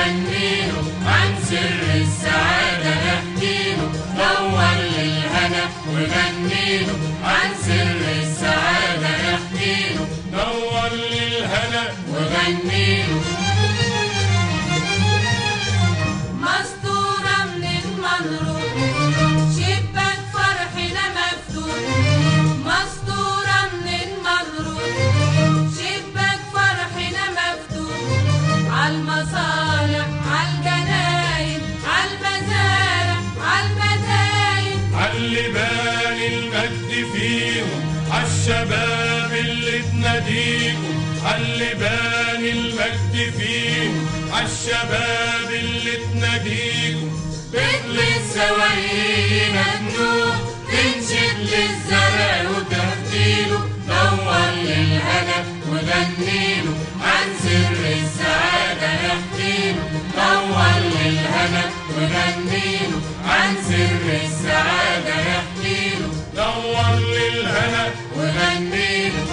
وغنيله عن سر السعادة احكيله نور للهنا وغنيله عن سر السعادة احكيله نور للهنا وغنيله مستورة من المنروب شباك فرحنا مفتوح مستورة من المنروب شباك فرحنا مفتوح عالمصالح عالجناين عالمزارع عالمداين علي بال المجد فيهم عالشباب اللي تناديهم علي بال المجد فيهم عالشباب اللي تناديهم مثل السواقين النور تنشد للزرع وتهديله نور للهنا وغنيله عن سر السعادة احكيله نور للهنا وغنيله عن سر السعادة احكيله نور للهنا وغنيله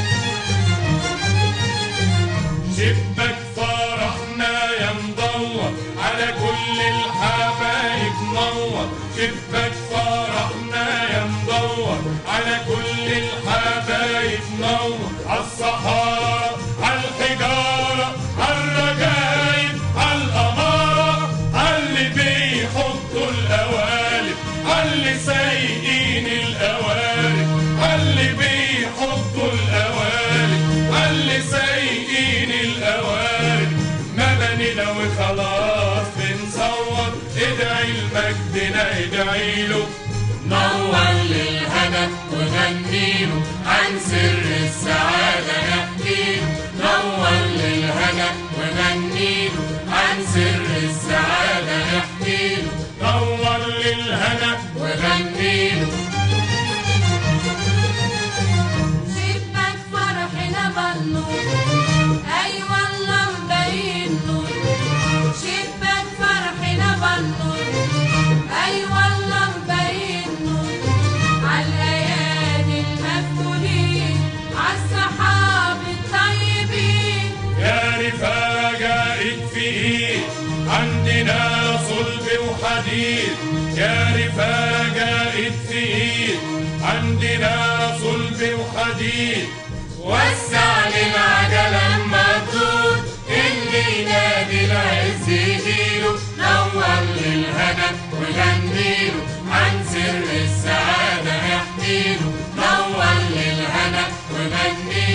شبك فرحنا يا مدور على كل الحبايب نور شبك فرحنا يا مدور على كل الحبايب نور عالصحارى عالحجارة عالرجايب عالأمارة عاللي بيحطوا القوالب عاللي سايقين القوالب عاللي بيحطوا القوالب عاللي سايقين القوارب ما بنينا وخلاص بنصور ادعي لمجدنا ادعي له نور للهنا وغنيله عن سر السعادة احكيله نور للهنا وغنيله عن سر السعادة احكيله نور للهنا وغنيله شباك فرحنا بالنور اي والله مبين نور شباك فرحنا بالنور اي والله مبين نور عالايادي المفتولين عالصحاب الطيبين يا رفاقة ايد في ايد عندنا صلب وحديد يا رفاقة ايد في ايد عندنا صلب وحديد وسع للعجلة المطلوب اللي ينادي العز يجيله نور للهنا وغنيله عن سر السعادة احكيله نور للهنا وغنيله